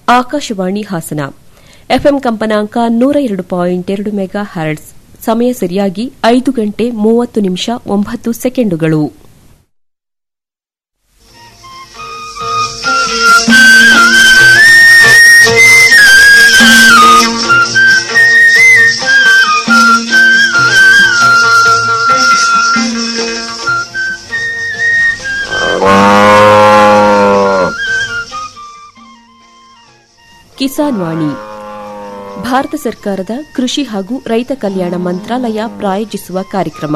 Akashvani Hassan FM ಕಂಪನಾಂಕ ನೂರ ಎರಡು ಪಾಯಿಂಟ್ ಎರಡು ಮೆಗಾ ಹ್ಯಾರಡ್ಸ್ ಸಮಯ ಸರಿಯಾಗಿ ಐದು ಗಂಟೆ ಮೂವತ್ತು ನಿಮಿಷ ಒಂಬತ್ತು ಸೆಕೆಂಡುಗಳು ಕಿಸಾನ್ ವಾಣಿ ಭಾರತ ಸರ್ಕಾರದ ಕೃಷಿ ಹಾಗೂ ರೈತ ಕಲ್ಯಾಣ ಮಂತ್ರಾಲಯ ಪ್ರಾಯೋಜಿಸುವ ಕಾರ್ಯಕ್ರಮ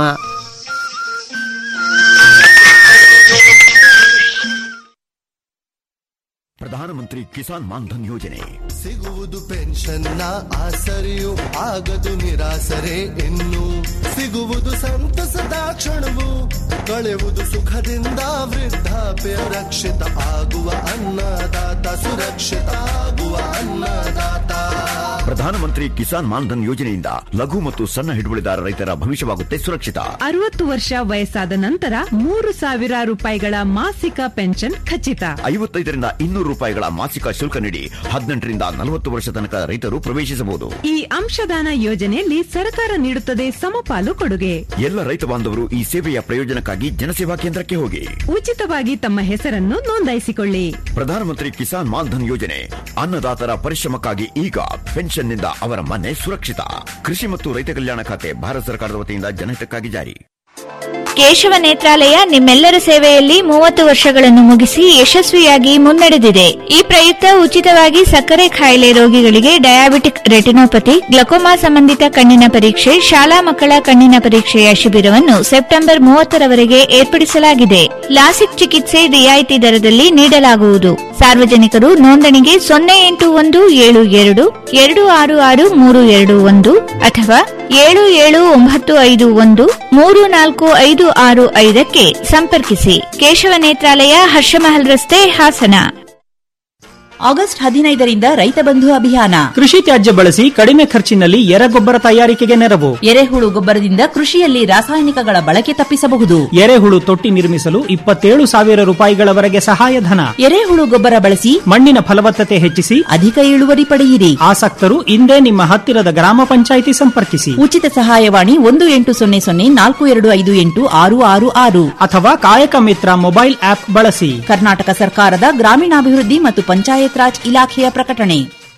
ಪ್ರಧಾನಮಂತ್ರಿ ಕಿಸಾನ್ ಮಾನ್ಧನ್ ಯೋಜನೆ ಸಿಗುವುದು ಪೆನ್ಷನ್ನ ಆಸರೆಯು ಆಗದು ನಿರಾಸರೆ ಇನ್ನು ಸಿಗುವುದು ಸಂತಸದ ಕ್ಷಣವು ಕಳೆಯುವುದು ಸುಖದಿಂದ ವೃದ್ಧಾಪ್ಯ ರಕ್ಷಿತ ಆಗುವ ಅನ್ನದಾತ ಸುರಕ್ಷಿತ ಆಗುವ ಅನ್ನದಾತ ಪ್ರಧಾನಮಂತ್ರಿ ಕಿಸಾನ್ ಮಾನ್ಧನ್ ಯೋಜನೆಯಿಂದ ಲಘು ಮತ್ತು ಸಣ್ಣ ಹಿಡುವಳಿದಾರ ರೈತರ ಭವಿಷ್ಯವಾಗುತ್ತೆ ಸುರಕ್ಷಿತ ಅರವತ್ತು ವರ್ಷ ವಯಸ್ಸಾದ ನಂತರ ಮೂರು ಸಾವಿರ ರೂಪಾಯಿಗಳ ಮಾಸಿಕ ಪೆನ್ಷನ್ ಖಚಿತ ಐವತ್ತೈದರಿಂದ ಇನ್ನೂರು ರೂಪಾಯಿಗಳ ಮಾಸಿಕ ಶುಲ್ಕ ನೀಡಿ ಹದಿನೆಂಟರಿಂದ ನಲವತ್ತು ವರ್ಷ ತನಕ ರೈತರು ಪ್ರವೇಶಿಸಬಹುದು ಈ ಅಂಶದಾನ ಯೋಜನೆಯಲ್ಲಿ ಸರ್ಕಾರ ನೀಡುತ್ತದೆ ಸಮಪಾಲು ಕೊಡುಗೆ ಎಲ್ಲ ರೈತ ಬಾಂಧವರು ಈ ಸೇವೆಯ ಪ್ರಯೋಜನಕ್ಕಾಗಿ ಜನಸೇವಾ ಕೇಂದ್ರಕ್ಕೆ ಹೋಗಿ ಉಚಿತವಾಗಿ ತಮ್ಮ ಹೆಸರನ್ನು ನೋಂದಾಯಿಸಿಕೊಳ್ಳಿ ಪ್ರಧಾನಮಂತ್ರಿ ಕಿಸಾನ್ ಮಾನ್ಧನ್ ಯೋಜನೆ ಅನ್ನದಾತರ ಪರಿಶ್ರಮಕ್ಕಾಗಿ ಈಗ ಪೆನ್ಷನ್ನಿಂದ ಅವರ ಮನೆ ಸುರಕ್ಷಿತ ಕೃಷಿ ಮತ್ತು ರೈತ ಕಲ್ಯಾಣ ಖಾತೆ ಭಾರತ ಸರ್ಕಾರದ ವತಿಯಿಂದ ಜನಹಿತಕ್ಕಾಗಿ ಜಾರಿ ಕೇಶವ ನೇತ್ರಾಲಯ ನಿಮ್ಮೆಲ್ಲರ ಸೇವೆಯಲ್ಲಿ ಮೂವತ್ತು ವರ್ಷಗಳನ್ನು ಮುಗಿಸಿ ಯಶಸ್ವಿಯಾಗಿ ಮುನ್ನಡೆದಿದೆ ಈ ಪ್ರಯುಕ್ತ ಉಚಿತವಾಗಿ ಸಕ್ಕರೆ ಕಾಯಿಲೆ ರೋಗಿಗಳಿಗೆ ಡಯಾಬಿಟಿಕ್ ರೆಟಿನೋಪತಿ ಗ್ಲಕೋಮಾ ಸಂಬಂಧಿತ ಕಣ್ಣಿನ ಪರೀಕ್ಷೆ ಶಾಲಾ ಮಕ್ಕಳ ಕಣ್ಣಿನ ಪರೀಕ್ಷೆಯ ಶಿಬಿರವನ್ನು ಸೆಪ್ಟೆಂಬರ್ ಮೂವತ್ತರವರೆಗೆ ಏರ್ಪಡಿಸಲಾಗಿದೆ ಲಾಸಿಕ್ ಚಿಕಿತ್ಸೆ ರಿಯಾಯಿತಿ ದರದಲ್ಲಿ ನೀಡಲಾಗುವುದು ಸಾರ್ವಜನಿಕರು ನೋಂದಣಿಗೆ ಸೊನ್ನೆ ಎಂಟು ಒಂದು ಏಳು ಎರಡು ಎರಡು ಆರು ಆರು ಮೂರು ಎರಡು ಒಂದು ಅಥವಾ ಏಳು ಏಳು ಒಂಬತ್ತು ಐದು ಒಂದು ಮೂರು ನಾಲ್ಕು ಐದು ಆರು ಐದಕ್ಕೆ ಸಂಪರ್ಕಿಸಿ ಕೇಶವ ನೇತ್ರಾಲಯ ಹರ್ಷಮಹಲ್ ರಸ್ತೆ ಹಾಸನ ಆಗಸ್ಟ್ ಹದಿನೈದರಿಂದ ರೈತ ಬಂಧು ಅಭಿಯಾನ ಕೃಷಿ ತ್ಯಾಜ್ಯ ಬಳಸಿ ಕಡಿಮೆ ಖರ್ಚಿನಲ್ಲಿ ಎರೆಗೊಬ್ಬರ ತಯಾರಿಕೆಗೆ ನೆರವು ಎರೆಹುಳು ಗೊಬ್ಬರದಿಂದ ಕೃಷಿಯಲ್ಲಿ ರಾಸಾಯನಿಕಗಳ ಬಳಕೆ ತಪ್ಪಿಸಬಹುದು ಎರೆಹುಳು ತೊಟ್ಟಿ ನಿರ್ಮಿಸಲು ಇಪ್ಪತ್ತೇಳು ಸಾವಿರ ರೂಪಾಯಿಗಳವರೆಗೆ ಸಹಾಯಧನ ಎರೆಹುಳು ಗೊಬ್ಬರ ಬಳಸಿ ಮಣ್ಣಿನ ಫಲವತ್ತತೆ ಹೆಚ್ಚಿಸಿ ಅಧಿಕ ಇಳುವರಿ ಪಡೆಯಿರಿ ಆಸಕ್ತರು ಇಂದೇ ನಿಮ್ಮ ಹತ್ತಿರದ ಗ್ರಾಮ ಪಂಚಾಯಿತಿ ಸಂಪರ್ಕಿಸಿ ಉಚಿತ ಸಹಾಯವಾಣಿ ಒಂದು ಎಂಟು ಸೊನ್ನೆ ಸೊನ್ನೆ ನಾಲ್ಕು ಎರಡು ಐದು ಎಂಟು ಆರು ಆರು ಆರು ಅಥವಾ ಕಾಯಕ ಮಿತ್ರ ಮೊಬೈಲ್ ಆಪ್ ಬಳಸಿ ಕರ್ನಾಟಕ ಸರ್ಕಾರದ ಗ್ರಾಮೀಣಾಭಿವೃದ್ಧಿ ಮತ್ತು ಪಂಚಾಯತ್ ರಾಜ್ ಇಲಾಖೆಯ ಪ್ರಕಟಣೆ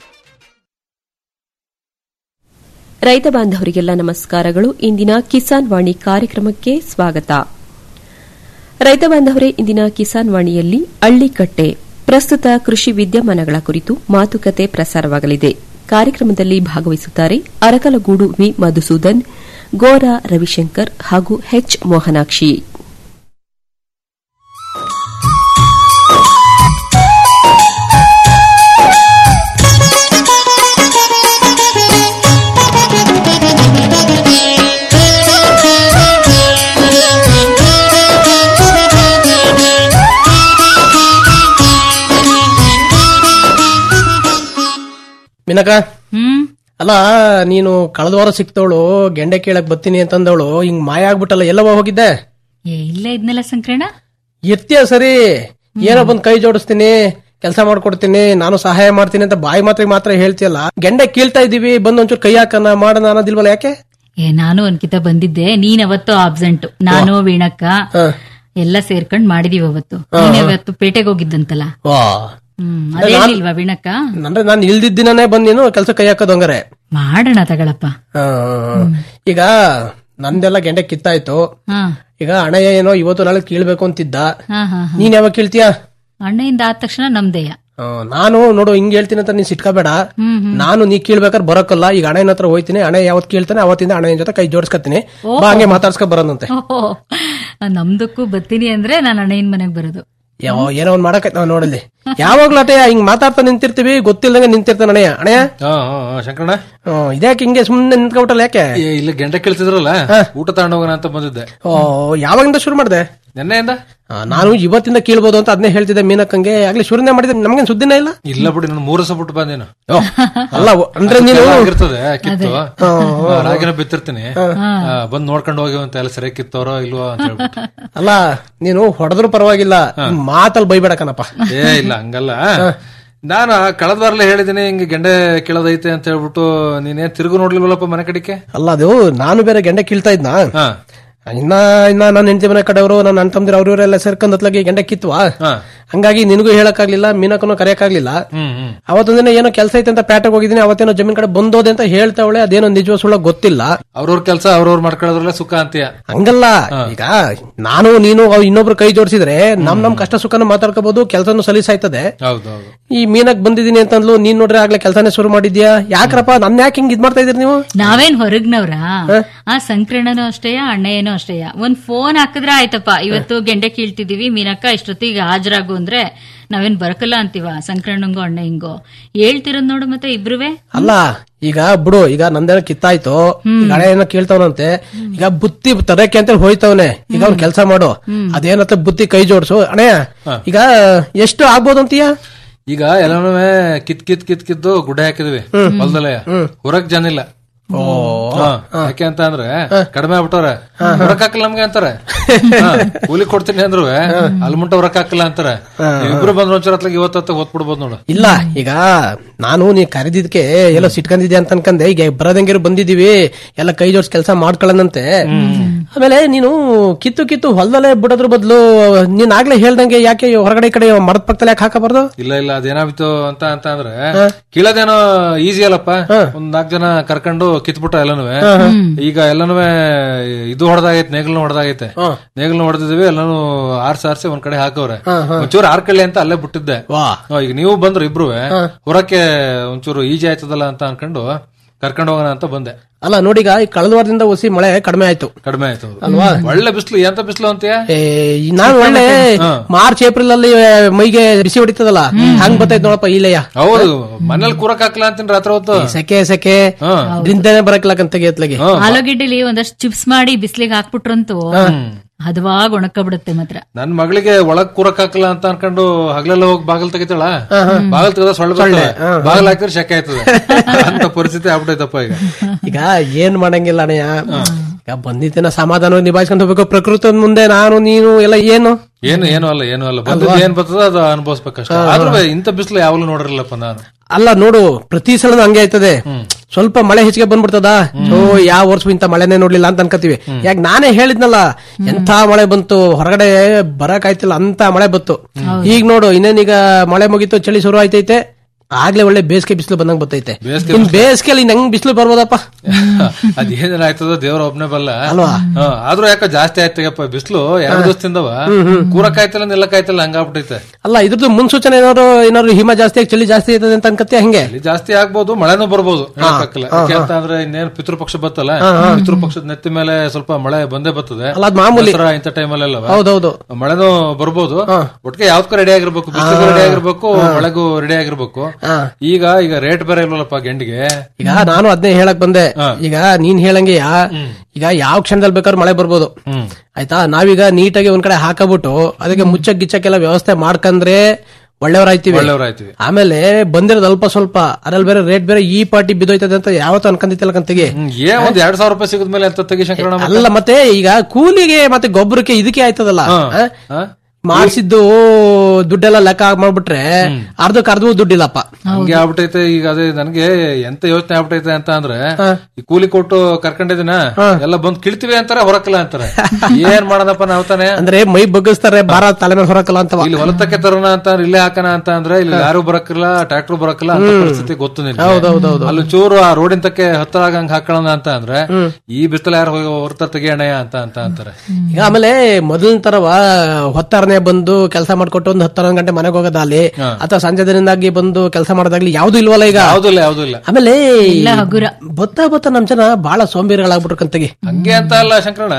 ರೈತ ಬಾಂಧವರಿಗೆಲ್ಲ ನಮಸ್ಕಾರಗಳು ಇಂದಿನ ಕಿಸಾನ್ ವಾಣಿ ಕಾರ್ಯಕ್ರಮಕ್ಕೆ ಸ್ವಾಗತ ರೈತ ಬಾಂಧವರೇ ಇಂದಿನ ಕಿಸಾನ್ ವಾಣಿಯಲ್ಲಿ ಅಳ್ಳಿಕಟ್ಟೆ ಪ್ರಸ್ತುತ ಕೃಷಿ ವಿದ್ಯಮಾನಗಳ ಕುರಿತು ಮಾತುಕತೆ ಪ್ರಸಾರವಾಗಲಿದೆ ಕಾರ್ಯಕ್ರಮದಲ್ಲಿ ಭಾಗವಹಿಸುತ್ತಾರೆ ಅರಕಲಗೂಡು ವಿ ಮಧುಸೂದನ್ ಗೋರಾ ರವಿಶಂಕರ್ ಹಾಗೂ ಎಚ್ ಮೋಹನಾಕ್ಷಿ ಮಿನಕ ಹ್ಮ್ ಅಲ್ಲ ನೀನು ಕಳೆದ ವಾರ ಸಿಕ್ತವಳು ಗೆಂಡೆ ಕೇಳಕ್ ಬರ್ತೀನಿ ಅಂತಂದವಳು ಹಿಂಗ್ ಮಾಯ ಆಗ್ಬಿಟ್ಟಲ್ಲ ಎಲ್ಲವ ಹೋಗಿದ್ದೆ ಏ ಇಲ್ಲೇ ಇದ್ನಲ್ಲ ಸಂಕ್ರಣ ಇರ್ತೀಯ ಸರಿ ಏನೋ ಬಂದ್ ಕೈ ಜೋಡಿಸ್ತೀನಿ ಕೆಲಸ ಮಾಡ್ಕೊಡ್ತೀನಿ ನಾನು ಸಹಾಯ ಮಾಡ್ತೀನಿ ಅಂತ ಬಾಯಿ ಮಾತ್ರ ಮಾತ್ರ ಹೇಳ್ತೀಯಲ್ಲ ಗೆಂಡೆ ಕೀಳ್ತಾ ಇದೀವಿ ಬಂದ್ ಒಂಚೂರು ಕೈ ಹಾಕನ ಮಾಡೋಣ ಅನ್ನೋದಿಲ್ವಲ್ಲ ಯಾಕೆ ಏ ನಾನು ಒಂದ್ಕಿತ ಬಂದಿದ್ದೆ ನೀನ್ ಅವತ್ತು ಆಬ್ಸೆಂಟ್ ನಾನು ವೀಣಕ್ಕ ಎಲ್ಲ ಸೇರ್ಕೊಂಡ್ ಮಾಡಿದೀವಿ ಅವತ್ತು ನೀನ್ ಅವತ್ತು ಪೇಟೆಗೆ ಹೋಗಿದ್ದಂತಲ್ಲ ವಾ ಹ್ಮ್ ಅದೇನಿಲ್ವಾ ವೀಣಕ್ಕ ಅಂದ್ರೆ ನಾನು ಇಲ್ದಿದ್ದ ದಿನನೇ ಬಂದ್ ನೀನು ಕೆಲಸ ಕೈ ಹಾಕೋದು ಹಂಗಾರೆ ಮಾಡೋಣ ತಗಳಪ್ಪ ಆ, ಈಗ ನಂದೆಲ್ಲ ಗೆಂಡೆ ಕಿತ್ತಾಯ್ತು ಹಾ ಈಗ ಹಣ ಏನೋ ಇವತ್ತು ನಾಳೆ ಕೀಳ್ಬೇಕು ಅಂತಿದ್ದ ಹಾ ಹಾ ಹಾ. ನೀನ್ ಯಾವಾಗ ಕೀಳ್ತೀಯಾ ಅಣ್ಣಯಿಂದ ಆದ ತಕ್ಷಣ ನಮ್ದೇಯ ಆ, ನಾನು ನೋಡು ಹಿಂಗ್ ಹೇಳ್ತೀನಿ ಅಂತ ನೀನ್ ಸಿಟ್ಕೋಬೇಡ ಹ್ಮ್ ನಾನು ನೀ ಕೀಳ್ಬೇಕಾದ್ರೆ ಬರಕ್ಕಲ್ಲ ಈಗ ಹಣೆನ ಹತ್ರ ಹೋಯ್ತೀನಿ ಹಣೆ ಯಾವತ್ ಕೇಳ್ತಾನೆ ಅವತ್ತಿಂದ ಹಣೆಯ ಜೊತೆ ಕೈ ಜೋಡಿಸ್ಕತ್ತೀನಿ ಬಾ ಹಂಗೆ ಮಾತಾಡ್ಸ್ಕೊ ಬರೋದಂತೆ ಓಹೋ ನಮ್ದಕ್ಕೂ ಬರ್ತೀನಿ ಅಂದ್ರೆ ನಾನು ಅಣ್ಣಯ್ಯನ ಮನೆಗ್ ಬರೋದು ಯಾವ ಏನೋ ಒಂದ್ ಮಾಡಕೈತ್ ನಾವ್ ನೋಡಲಿ ಯಾವಾಗ್ಲೂ ಅಟೆಯ ಹಿಂಗ್ ಮಾತಾಡ್ತಾ ನಿಂತಿರ್ತೀವಿ ಗೊತ್ತಿಲ್ದಂಗೆ ನಿಂತಿರ್ತಾನೆ ಅಣೆಯ ಅಣೆಯ ಶಂಕರಣ್ಣ ಇದ್ಯಾಕೆ ಹಿಂಗೆ ಸುಮ್ನೆ ನಿಂತ್ಕೊಬಿಟ್ಟಲ್ಲ ಯಾಕೆ ಏ, ಇಲ್ಲಿ ಗಂಟೆ ಕೇಳ್ತಿದ್ರಲ್ಲ ಊಟ ತಗೊಂಡೋಗೋಣ ಅಂತ ಬಂದಿದ್ದೆ ಓ ಯಾವಾಗಿಂದ ಶುರು ಮಾಡ್ದೆ ನೆನ್ನೆಯಿಂದ ಆ, ನಾನು ಇವತ್ತಿಂದ ಕೀಳ್ಬೋದು ಅಂತ ಅದನ್ನೇ ಹೇಳ್ತಿದ್ದೆ ಮೀನಕ್ಕಂಗೆ ಆಗ್ಲಿ ಶುರುನೇ ಮಾಡಿದ್ರೆ ನಮ್ಗೇನ್ ಸುದ್ದಿನೇ ಇಲ್ಲ ಇಲ್ಲ ಬಿಡಿ ನಾನು ಮೂರು ದಿವಸ ಬಿಟ್ಟು ಬಂದೇನು ಓ, ಅಲ್ಲ ಒ- ಅಂದ್ರೆ ನೀನು ಆಗಿರ್ತದೆ ಕಿತ್ತು ಆ, ರಾಗಿನ ಬಿತ್ತಿರ್ತೀನಿ ಆ, ಬಂದ್ ನೋಡ್ಕೊಂಡು ಹೋಗಿ ಅಂತ ಎಲ್ಲ ಸರಿ ಕಿತ್ತೋರೋ ಇಲ್ವೋ ಅಂತ ಹೇಳ್ಬಿಟ್ಟು ಅಲ್ಲ ನೀನು ಹೊಡೆದ್ರು ಪರವಾಗಿಲ್ಲ ಮಾತಲ್ಲಿ ಬೈಬೇಡ ಕಣಪ್ಪ ಏ ಇಲ್ಲ ಹಂಗಲ್ಲ ನಾನು ಕಳೆದ ವಾರಲೇ ಹೇಳಿದ್ದೀನಿ ಹಿಂಗೆ ಗೆಂಡೆ ಕೀಳೋದೈತೆ ಅಂತ ಹೇಳ್ಬಿಟ್ಟು ನೀನೇನ್ ತಿರುಗು ನೋಡ್ಲಿಲ್ವಲ್ಲಪ್ಪ ಮನೆ ಕಡೆಗೆ ಅಲ್ಲ ಅದು ನಾನು ಬೇರೆ ಗೆಂಡೆ ಕೀಳ್ತಾ ಇದ್ನಾ ಹಾ ಇನ್ನ ಇನ್ನ ನನ್ನ ಹೆಂಡತಿ ಮನೆ ಕಡೆಯವರು ನನ್ನ ಅಣ್ಣ ತಮ್ಮದಿರು ಅವ್ರವರೆಲ್ಲ ಸೇರ್ಕೊಂಡ್ ಹತ್ಲಾಗಿ ಗೆಂಡೆ ಕಿತ್ವಾ ಹಾ ಹಂಗಾಗಿ ನಿನಗೂ ಹೇಳಕ್ಕಾಗ್ಲಿಲ್ಲ ಮೀನಕ್ಕೂ ಕರೆಯಕ್ಕಾಗ್ಲಿಲ್ಲ ಹ್ಮ್ ಹ್ಮ್ ಅವತ್ತೊಂದಿನ ಏನೋ ಕೆಲಸ ಐತೆ ಅಂತ ಪ್ಯಾಟೆಗೆ ಹೋಗಿದ್ದೀನಿ ಅವತ್ತೇನೋ ಜಮೀನ್ ಕಡೆ ಬಂದೋದೆ ಅಂತ ಹೇಳ್ತಾವಳೆ ಅದೇನೋ ನಿಜವ ಸುಳ್ಳ ಗೊತ್ತಿಲ್ಲ ಅವ್ರವ್ರ ಕೆಲಸ ಅವ್ರವ್ರ ಮಾಡ್ಕೊಳ್ಳೋದ್ರಲ್ಲೇ ಸುಖ ಅಂತೀಯ ಹಂಗಲ್ಲ ಈಗ ನಾನು ನೀನು ಅವ್ ಇನ್ನೊಬ್ರು ಕೈ ಜೋಡಿಸಿದ್ರೆ ನಮ್ ನಮ್ ಕಷ್ಟ ಸುಖನ ಮಾತಾಡ್ಕೋಬಹುದು ಕೆಲಸನು ಸಲೀಸಾಯ್ತದೆ ಹೌದೌದು ಈ ಮೀನಕ್ ಬಂದಿದ್ದೀನಿ ಅಂತಂದ್ಲು ನೀನ್ ನೋಡ್ರೆ ಆಗ್ಲೇ ಕೆಲಸನೇ ಶುರು ಮಾಡಿದ್ಯಾ ಯಾಕ್ರಪ್ಪ ನನ್ ಯಾಕೆ ಹಿಂಗ್ ಇದ್ ಮಾಡ್ತಾ ಇದೀರಿ ನೀವು ನಾವೇನ್ ಹೊರಗ್ನವ್ರ ಆ ಸಂಕ್ರಮಣನೂ ಅಷ್ಟೇಯ ಅಣ್ಣಯ್ಯನೂ ಅಷ್ಟೇಯ ಒಂದ್ ಫೋನ್ ಹಾಕಿದ್ರೆ ಆಯ್ತಪ್ಪ ಇವತ್ತು ಗೆಂಡೆ ಕೀಳ್ತಿದೀವಿ ಮೀನಕ್ಕ ಇಷ್ಟೊತ್ತಿಗೆ ಹಾಜರಾಗು ಅಂದ್ರೆ ನಾವೇನ್ ಬರಕಲ್ಲ ಅಂತೀವ ಸಂಕ್ರಮಣಂಗೋ ಅಣ್ಣ ಹಿಂಗೋ ಹೇಳ್ತಿರೋದ್ ನೋಡು ಮತ್ತೆ ಇಬ್ರುವೆ ಅಲ್ಲ ಈಗ ಬಿಡು ಈಗ ನಂದೇನೋ ಕಿತ್ತಾಯ್ತು ಈಗ ಹಳೆ ಏನೋ ಕೇಳ್ತಾವನಂತೆ ಈಗ ಬುತ್ತಿ ತರಕ್ಕೆ ಅಂತ ಹೋಯ್ತವನೆ ಈಗ ಅವ್ನ್ ಕೆಲಸ ಮಾಡು ಅದೇನತ್ತ ಬುತ್ತಿ ಕೈ ಜೋಡ್ಸು ಅಣೆ ಈಗ ಎಷ್ಟು ಆಗ್ಬೋದು ಅಂತೀಯ ಈಗ ಎಲ್ಲಾನು ಕಿತ್ ಕಿತ್ ಕಿತ್ ಕಿತ್ತು ಗುಡ್ಡೆ ಹಾಕಿದ್ವಿ ಹೊಲದಲ್ಲೇ ಹೊರಗ್ ಜನ ಇಲ್ಲ ಹಾ, ಯಾಕೆ ಅಂತ ಅಂದ್ರೆ ಕಡಿಮೆ ಆಗ್ಬಿಟ್ಟವ್ರೆ ಹೊರಕ್ ಹಾಕಲ್ಲ ನಮ್ಗೆ ಅಂತಾರೆ ಹಾ, ಕೂಲಿ ಕೊಡ್ತೀನಿ ಅಂದ್ರು ಅಲ್ಲಿ ಮುಂಟ ಹೊರಕ್ ಹಾಕಲ್ಲ ಅಂತಾರೆ ಇಬ್ರು ಬಂದ್ರ ಒಂಚೂರ ಹತ್ಲಾಗ ಇವತ್ತ ಓದ್ಬಿಡ್ಬೋದು ನೋಡು ಇಲ್ಲ ಈಗ ನಾನು ನೀ ಕರೆದಿದ್ಕೆ ಎಲ್ಲೋ ಸಿಟ್ಕೊಂಡಿದ್ದೆ ಅಂತ ಅನ್ಕಂದೆ ಈಗ ಬರದಂಗಿರು ಬಂದಿದೀವಿ ಎಲ್ಲ ಕೈ ಜೋಡ್ಸ್ ಕೆಲಸ ಮಾಡ್ಕೊಳ್ಳನಂತೆ ಆಮೇಲೆ ನೀನು ಕಿತ್ತು ಕಿತ್ತು ಹೊಲದಲ್ಲೇ ಬಿಡೋದ್ರ ಬದಲು ನೀನ್ ಆಗ್ಲೇ ಹೇಳ್ದಂಗೆ ಯಾಕೆ ಹೊರಗಡೆ ಈ ಕಡೆ ಮರದ ಪಕ್ಕದಲ್ಲಿ ಯಾಕೆ ಹಾಕಬಾರ್ದು ಇಲ್ಲ ಇಲ್ಲ ಅದೇನಾಗಿತ್ತು ಅಂತ ಅಂತ ಅಂದ್ರೆ ಕೀಳೋದೇನೋ ಈಸಿ ಅಲ್ಲಪ್ಪ ಒಂದ್ ನಾಲ್ಕು ಜನ ಕರ್ಕೊಂಡು ಕಿತ್ಬಿಟ್ಟ ಎಲ್ಲಾನು ಈಗ ಎಲ್ಲಾನು ಇದು ಹೊಡೆದಾಗೈತೆ ನೇಗಲ್ನು ಹೊಡೆದಾಗೈತೆ ನೇಗಲ್ನು ಹೊಡೆದಿದ್ವಿ ಎಲ್ಲಾನು ಆರ್ಸಿ ಆರ್ಸಿ ಒಂದ್ ಕಡೆ ಹಾಕವ್ರೆ ಒಂಚೂರು ಆರ್ಕಳ್ಳಿ ಅಂತ ಅಲ್ಲೇ ಬಿಟ್ಟಿದ್ದೆ ವಾ ಹಾ, ಈಗ ನೀವು ಬಂದ್ರು ಇಬ್ರು ಹೊರಕ್ಕೆ ಒಂಚೂರು ಈಜಿ ಆಯ್ತದಲ್ಲ ಅಂತ ಅನ್ಕೊಂಡು ಕರ್ಕೊಂಡು ಹೋಗೋಣ ಅಂತ ಬಂದೆ ಅಲ್ಲ ನೋಡೀಗ ಈ ಕಳೆದ ವಾರದಿಂದ ಒಸಿ ಮಳೆ ಕಡಿಮೆ ಆಯ್ತು ಕಡಿಮೆ ಆಯ್ತು ಅದು. ಅಲ್ವಾ? ಒಳ್ಳೆ ಬಿಸಿಲು ಎಂತ ಬಿಸಿಲು ಅಂತೀಯ ಏ, ನಾನು ಒಳ್ಳೆ ಮಾರ್ಚ್ ಏಪ್ರಿಲ್ ಅಲ್ಲಿ ಮೈಗೆ ಬಿಸಿ ಹೊಡಿತದಲ್ಲ ಹಂಗ್ ಬರ್ತೈತ್ ನೋಡಪ್ಪ ಇಲೆಯ ಹೌದು ಮನೇಲಿ ಕೂರಕ್ ಹಾಕಲ್ಲ ಅಂತೀನಿ ರಾತ್ರಿ ಹೊತ್ತು ಸೆಕೆ ಸೆಕೆ ಡ್ರಿಂತಾನೆ ಬರಕ್ಲಕ್ಕಂತ ತೆಗಿಯತ್ಲಾಗಿ ಆಲೂಗೆಡ್ಡೆಲಿ ಒಂದಷ್ಟು ಚಿಪ್ಸ್ ಮಾಡಿ ಬಿಸ್ಲಿಗೆ ಹಾಕ್ಬಿಟ್ರಂತೂ ಹದವಾಗ ಒಣಕಬಿಡುತ್ತೆ ಮಾತ್ರ ನನ್ ಮಗಳಿಗೆ ಒಳಗ್ ಕೂರಕ್ ಹಾಕಲ್ಲ ಅಂತ ಅನ್ಕೊಂಡು ಹಗಲೆಲ್ಲ ಹೋಗಿ ಬಾಗಲ್ ತೆಗಿತಾಳ ಬಾಗಲ್ ತೆಗೆದ ಸೊಳ್ಳೆ ಬರ್ತವೆ ಬಾಗಲ್ ಹಾಕಿದ್ರೆ ಶೆಕೆ ಆಯ್ತದೆ ಅಂತ ಪರಿಸ್ಥಿತಿ ಆಗ್ಬಿಟ್ಟೈತಪ್ಪ ಈಗ ಈಗ ಏನ್ ಮಾಡಂಗಿಲ್ಲ ಅಣ್ಣಯ್ಯ ಈಗ ಬಂದಿದ್ದೇನ ಸಮಾಧಾನವಾಗಿ ನಿಭಾಯಿಸ್ಕೊಂಡು ಹೋಗ್ಬೇಕು ಪ್ರಕೃತಿ ಮುಂದೆ ನಾನು ನೀನು ಎಲ್ಲ ಏನು ಏನು ಏನು ಅಲ್ಲ ಏನು ಅಲ್ಲ ಬಂದದ್ದು ಏನ್ ಬರ್ತದ ಅದು ಅನ್ಭವಿಸ್ಬೇಕಷ್ಟ ಆದ್ರೂ ಇಂಥ ಬಿಸಿಲು ಯಾವಾಗ್ಲೂ ನೋಡಿರಲ್ಲಪ್ಪ ನಾನು ಅಲ್ಲ ನೋಡು ಪ್ರತಿ ಸಲ ಹಂಗೆ ಆಯ್ತದೆ ಸ್ವಲ್ಪ ಮಳೆ ಹೆಚ್ಚಿಗೆ ಬಂದ್ಬಿಡ್ತದ ಓ ಯಾವ ವರ್ಷ ಇಂತ ಮಳೆನೇ ನೋಡ್ಲಿಲ್ಲ ಅಂತ ಅನ್ಕೋತೀವಿ ಯಾಕೆ ನಾನೇ ಹೇಳಿದ್ನಲ್ಲ ಎಂತ ಮಳೆ ಬಂತು ಹೊರಗಡೆ ಬರಕ್ ಆಯ್ತಿಲ್ಲ ಅಂತ ಮಳೆ ಬಂತು ಈಗ ನೋಡು ಇನ್ನೇನೀಗ ಮಳೆ ಮುಗೀತು ಚಳಿ ಶುರು ಆಯ್ತೈತೆ ಆಗ್ಲೇ ಒಳ್ಳೆ ಬೇಸಿಗೆ ಬಿಸಿಲು ಬಂದಂಗ್ ಬರ್ತೈತೆ ಬೇಸಿಗೆ ಇನ್ ಬೇಸಿಗೆಲಿ ಇನ್ ಹೆಂಗ್ ಬಿಸಿಲು ಬರ್ಬೋದಪ್ಪ ಅದೇನೇನ್ ಆಯ್ತದ ದೇವ್ರ ಒಬ್ನೇ ಬಲ್ಲ ಅಲ್ವಾ? ಹಾ, ಆದ್ರೂ ಯಾಕ ಜಾಸ್ತಿ ಆಯ್ತಪ್ಪ ಬಿಸಿಲು ಎರಡು ದಿವಸದಿಂದವ ಕೂರಕ್ ಆಯ್ತಲ್ಲ ನಿಲ್ಲಕ್ ಆಯ್ತಲ್ಲ ಹಂಗಾಗ್ಬಿಟ್ಟೈತೆ ಅಲ್ಲ ಇದ್ರದ್ದು ಮುನ್ಸೂಚನೆ ಏನಾದ್ರು ಏನಾದ್ರು ಹಿಮ ಜಾಸ್ತಿ ಆಗಿ ಚಳಿ ಜಾಸ್ತಿ ಆಯ್ತದೆ ಅಂತ ಅನ್ಕತ್ತೆ ಹಂಗೆ ಇಲ್ಲಿ ಜಾಸ್ತಿ ಆಗ್ಬೋದು ಮಳೆನೂ ಬರ್ಬೋದು ಹೇಳಕ್ಕಾಗಲ್ಲ ಯಾಕೆ ಅಂತ ಅಂದ್ರೆ ಇನ್ನೇನು ಪಿತೃಪಕ್ಷ ಬತ್ತಲ್ಲ ಪಿತೃಪಕ್ಷದ ನೆತ್ತಿ ಮೇಲೆ ಸ್ವಲ್ಪ ಮಳೆ ಬಂದೇ ಬರ್ತದೆ ಅಲ್ಲ ಅದ್ ಮಾಮೂಲಿ ದಸರಾ ಇಂಥ ಟೈಮಲ್ಲೆಲ್ಲ ಹೌದೌದು ಮಳೆನೂ ಬರ್ಬೋದು ಒಟ್ಟಿಗೆ ಯಾವ್ದಕ್ಕೂ ರೆಡಿ ಆಗಿರ್ಬೇಕು ಬಿಸಿಲಿಗೂ ರೆಡಿ ಆಗಿರ್ಬೇಕು ಮಳೆಗೂ ರೆಡಿ ಆಗಿರ್ಬೇಕು ಈಗ ಈಗ ರೇಟ್ ಬೇರೆ ಇಲ್ವಲ್ಲಪ್ಪ ಗೆಂಡಿಗೆ ಈಗ ನಾನು ಅದನ್ನೇ ಹೇಳಕ್ ಬಂದೆ ಈಗ ನೀನ್ ಹೇಳಂಗೆ ಯಾ- ಈಗ ಯಾವ ಕ್ಷಣದಲ್ಲಿ ಬೇಕಾದ್ರೂ ಮಳೆ ಬರ್ಬೋದು ಆಯ್ತಾ ನಾವೀಗ ನೀಟಾಗಿ ಒಂದ್ ಕಡೆ ಹಾಕಬಿಟ್ಟು ಅದಕ್ಕೆ ಮುಚ್ಚಕ್ ಗಿಚ್ಚಕ್ಕೆಲ್ಲ ವ್ಯವಸ್ಥೆ ಮಾಡ್ಕಂದ್ರೆ ಒಳ್ಳೆಯವರಾಯ್ತಿವಿ ಒಳ್ಳೆಯವರಾಯ್ತಿವಿ ಆಮೇಲೆ ಬಂದಿರೋದು ಅಲ್ಪ ಸ್ವಲ್ಪ ಅದ್ರಲ್ಲಿ ಬೇರೆ ರೇಟ್ ಬೇರೆ ಈ ಪಾರ್ಟಿ ಬಿದ್ದೋಯ್ತದೆ ಅಂತ ಯಾವತ್ತೂ ಅನ್ಕಂದಿತ್ತಿಲ್ಲ ಕಂತಿಗೆ ಹ್ಮ್, ಏನ್ ಒಂದ್ ಎರಡ್ ಸಾವಿರ ರೂಪಾಯಿ ಸಿಗದ್ಮೇಲೆ ಅಂತ ತೆಗಿ ಶಂಕರಣ್ಣ ಮತ್ತೆ? ಅಲ್ಲ ಮತ್ತೆ ಈಗ ಕೂಲಿಗೆ ಮತ್ತೆ ಗೊಬ್ಬರಕ್ಕೆ ಇದಕ್ಕೆ ಆಯ್ತದಲ್ಲ ಆ? ಹಾ? ಮಾಡ್ಸಿದ್ದು ದುಡ್ಡೆಲ್ಲ ಲೆಕ್ಕ ಮಾಡ್ಬಿಟ್ರೆ ಅರ್ಧಕ್ಕೆ ಅರ್ಧವೂ ದುಡ್ಡಿಲ್ಲಪ್ಪ ಹಂಗೆ ಆಗ್ಬಿಟ್ಟೈತೆ ಈಗ ಅದೇ ನನ್ಗೆ ಎಂತ ಯೋಚನೆ ಆಗ್ಬಿಟ್ಟೈತೆ ಅಂತ ಅಂದ್ರೆ ಈ ಕೂಲಿ ಕೊಟ್ಟು ಕರ್ಕೊಂಡಿದಿನ ಎಲ್ಲ ಬಂದ್ ಕಿಳ್ತೀವಿ ಅಂತಾರೆ ಹೊರಕಲ್ಲ ಅಂತಾರೆ ಏನ್ ಮಾಡೋದಪ್ಪ ನಾವ್ ತಾನೆ ಅಂದ್ರೆ ಮೈ ಬಗ್ಗಿಸ್ತಾರೆ ಭಾರ ತಲೆ ಮೇಲೆ ಹೊರಕಲ್ಲ ಅಂತವ ಇಲ್ಲಿ ಹೊಲತಕ್ಕೆ ತರೋಣ ಅಂತ ಅಂದ್ರೆ ಇಲ್ಲೇ ಹಾಕೋಣ ಅಂತ ಅಂದ್ರೆ ಇಲ್ಲಿ ಯಾರು ಬರಕ್ಕಿಲ್ಲ ಟ್ರಾಕ್ಟರ್ ಬರಕ್ಕಿಲ್ಲ ಅಂತ ಪರಿಸ್ಥಿತಿ ಗೊತ್ತು ನಿನ್ಗೆ ಅಲ್ಲಿ ಚೂರು ಆ ರೋಡಿನ ತಕ್ಕೆ ಹತ್ತಿರ ಆಗಂಗ್ ಹಾಕೊಳ್ಳೋಣ ಅಂತ ಅಂದ್ರೆ ಈ ಬಿಸಿಲು ಯಾರು ಹೋಗಿ ಹೊರತ ತೆಗಿಯಣಯ್ಯ ಅಂತ ಅಂತ ಅಂತಾರೆ ಈಗ ಆಮೇಲೆ ಮೊದಲಿನ ತರವ ಹೊತ್ತಾರನೆ ಬಂದು ಕೆಲಸ ಮಾಡ್ಕೊಟ್ಟು ಒಂದು ಹತ್ತು ಹನ್ನೊಂದು ಗಂಟೆ ಮನೆಗೆ ಹೋಗೋದಾಗ್ಲಿ ಅಥವಾ ಸಂಜೆ ದಿನದಾಗಿ ಬಂದು ಕೆಲಸ ಮಾಡೋದಾಗ್ಲಿ ಯಾವ್ದು ಇಲ್ವಲ್ಲ ಈಗ ಯಾವ್ದು ಇಲ್ಲ ಯಾವ್ದು ಇಲ್ಲ ಆಮೇಲೆ ಎಲ್ಲ ಹಗುರ ಬತ್ತ ಬತ್ತ ನಮ್ ಜನ ಬಹಳ ಸೋಂಬೇರಿಗಳಾಗ್ಬಿಟ್ರು ಕಂತಗಿ ಹಂಗೆ ಅಂತ ಅಲ್ಲ ಶಂಕರಣ್ಣ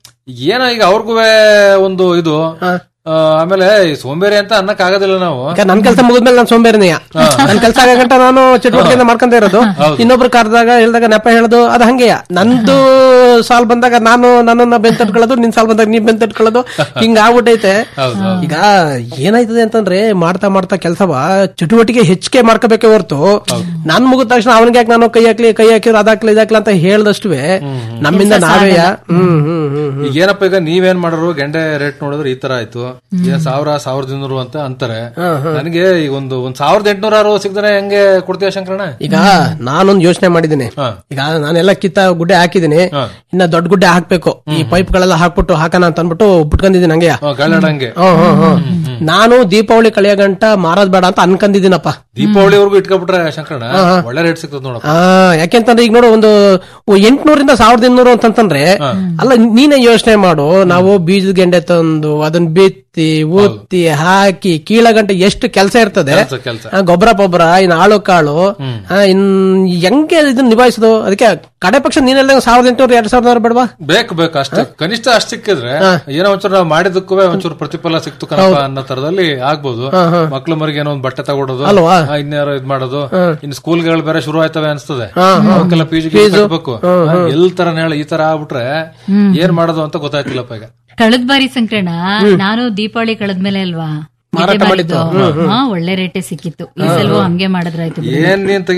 ಏನೋ ಈಗ ಅವ್ರಿಗೂ ಒಂದು ಇದು ಆ, ಆಮೇಲೆ ಈ ಸೋಂಬೇರಿ ಅಂತ ಅನ್ನಕ್ ಆಗೋದಿಲ್ಲ ನಾವು ಈಗ ನನ್ ಕೆಲಸ ಮುಗಿದ್ಮೇಲೆ ನಾನು ಸೋಂಬೇರಿನೆಯ ನನ್ ಕೆಲಸ ಆಗಂಟ ನಾನು ಚಟುವಟಿಕೆಯಿಂದ ಮಾಡ್ಕೊಂತ ಇರೋದು ಇನ್ನೊಬ್ರು ಕರೆದಾಗ ಹೇಳ್ದಾಗ ನೆಪ ಹೇಳೋದು ಅದು ಹಂಗೆಯ ನಂದು ಸಾಲ್ ಬಂದಾಗ ನಾನು ನನ್ನನ್ನ ಬೆಂತಟ್ಕೊಳ್ಳೋದು ನಿನ್ ಸಾಲ್ ಬಂದಾಗ ನೀನ್ ಬೆಂತಟ್ಕೊಳ್ಳೋದು ಹಿಂಗ ಆಗ್ಬಿಟ್ಟೈತೆ ಈಗ ಏನಾಯ್ತದೆ ಅಂತಂದ್ರೆ ಮಾಡ್ತಾ ಮಾಡ್ತಾ ಕೆಲಸವ ಚಟುವಟಿಕೆ ಹೆಚ್ಚಿಗೆ ಮಾಡ್ಕೋಬೇಕೆ ಹೊರ್ತು ನನ್ ಮುಗಿದ ತಕ್ಷಣ ಅವನಿಗೆ ಯಾಕೆ ನಾನು ಕೈ ಹಾಕ್ಲಿ ಕೈ ಹಾಕಿದ್ರು ಅದಾಕ್ಲಿ ಇದಾಕ್ಲಿ ಅಂತ ಹೇಳ್ದಷ್ಟುವೆ ನಮ್ಮಿಂದ ನಾವೇ ಹ್ಮ್ ಹ್ಮ್ ಹ್ಮ್ ಈಗ ಏನಪ್ಪ ಈಗ ನೀವೇನ್ ಮಾಡೋರು ಗೆಂಡೆ ರೇಟ್ ನೋಡಿದ್ರೆ ಈ ತರ ಆಯ್ತು ಏನ್ ಸಾವಿರ ಸಾವಿರದ ಇನ್ನೂರು ಅಂತ ಅಂತಾರೆ ನನಗೆ ಈಗ ಒಂದು ಒಂದ್ ಸಾವಿರದ ಎಂಟ್ನೂರ ಅರವತ್ತು ಸಿಗ್ತಾರೆ ಹೆಂಗೆ ಕೊಡ್ತೀಯ ಶಂಕರಣ್ಣ ಈಗ ನಾನೊಂದು ಯೋಚನೆ ಮಾಡಿದ್ದೀನಿ ಈಗ ನಾನೆಲ್ಲ ಕಿತ್ತ ಗುಡ್ಡೆ ಹಾಕಿದ್ದೀನಿ ಇನ್ನ ದೊಡ್ಡ ಗುಡ್ಡೆ ಹಾಕ್ಬೇಕು ಈ ಪೈಪ್ ಗಳೆಲ್ಲ ಹಾಕ್ಬಿಟ್ಟು ಹಾಕೋಣ ಅಂತ ಅಂದ್ಬಿಟ್ಟು ಬಿಟ್ಕೊಂಡಿದ್ದೀನಿ ಹಂಗೆ ಗಾಳಾಡಂಗೆ ಹ್ಮ್, ಹ್ಮ್, ಹ್ಮ್. ನಾನು ದೀಪಾವಳಿ ಕಳೆಯ ಗಂಟ ಮಾರೋದ್ ಬೇಡ ಅಂತ ಅನ್ಕೊಂಡಿದ್ದೀನಪ್ಪ ದೀಪಾವಳಿವರೆಗೂ ಇಟ್ಕೊಬಿಟ್ರೆ ಶಂಕರಣ್ಣ ಒಳ್ಳೆ ರೇಟ್ ಸಿಗ್ತದ ನೋಡಪ್ಪ ಆ ಯಾಕೆಂತಂದ್ರೆ ಈಗ ನೋಡು ಒಂದು ಎಂಟ್ನೂರಿಂದ ಸಾವಿರದ ಇನ್ನೂರು ಅಂತಂತಂದ್ರೆ ಅಲ್ಲ ನೀನೇ ಯೋಚನೆ ಮಾಡು ನಾವು ಬೀಜದ ಗೆಂಡೆ ತಂದು ಅದನ್ನ ಬಿತ್ತಿ ಉತ್ತಿ ಹಾಕಿ ಕೀಳ ಗಂಟೆ ಎಷ್ಟು ಕೆಲಸ ಇರ್ತದೆ ಕೆಲ್ಸ, ಕೆಲ್ಸ. ಆ, ಗೊಬ್ಬರ ಪೊಬ್ಬರ ಇನ್ ಆಳು ಕಾಳು ಆ, ಇನ್ ಹೆಂಗೆ ಇದನ್ನ ನಿಭಾಯಿಸೋದು ಅದಕ್ಕೆ ಕಡೆ ಪಕ್ಷ ನೀನೆಲ್ಲ ಸಾವಿರದ ಎಂಟುನೂರು ಎರಡ್ ಸಾವಿರದ ಬೇಡವಾ ಬೇಕು ಬೇಕು ಅಷ್ಟು ಕನಿಷ್ಠ ಅಷ್ಟು ಸಿಕ್ಕಿದ್ರೆ ಏನೋ ಒಂಚೂರು ನಾವು ಮಾಡಿದಕ್ಕೂ ಒಂಚೂರು ಪ್ರತಿಫಲ ಸಿಕ್ತು ಕಣಪ್ಪ ಅನ್ನೋ ತರದಲ್ಲಿ ಆಗ್ಬೋದು ಮಕ್ಳು ಮರಿಗೆ ಏನೋ ಒಂದು ಬಟ್ಟೆ ತಗೊಡೋದು ಅಲ್ವಾ? ಆ, ಇನ್ಯಾರೋ ಇದ್ ಮಾಡೋದು ಇನ್ನು ಸ್ಕೂಲ್ಗಳು ಬೇರೆ ಶುರು ಆಯ್ತವೆ ಅನ್ಸ್ತದೆ ಹಾ, ಹಾ. ಅವಕ್ಕೆಲ್ಲ ಪಿ ಜಿ ಕಟ್ಬೇಕು ಎಲ್ ತರ ಹೇಳ ಈ ತರ ಆಗ್ಬಿಟ್ರೆ ಏನ್ ಮಾಡೋದು ಅಂತ ಗೊತ್ತಾಯ್ತಿಲ್ಲಪ್ಪ ಈಗ ಕಳೆದ ಬಾರಿ ಸಂಕ್ರಣ ನಾನು ದೀಪಾವಳಿ ಕಳೆದ್ಮೇಲೆ ಅಲ್ವಾ ಮಾರಾಟ ಗೆಡ್ಡೆ ಮಾಡಿದ್ದು. ಮಾರಿದ್ದು. ಹಾ, ಒಳ್ಳೆ ರೇಟೇ ಸಿಕ್ಕಿತ್ತು ಈ ಸಲವೂ ಹಂಗೆ ಮಾಡಿದ್ರಾಯ್ತು ಬಿಡು. ಏನ್ ನೀನ್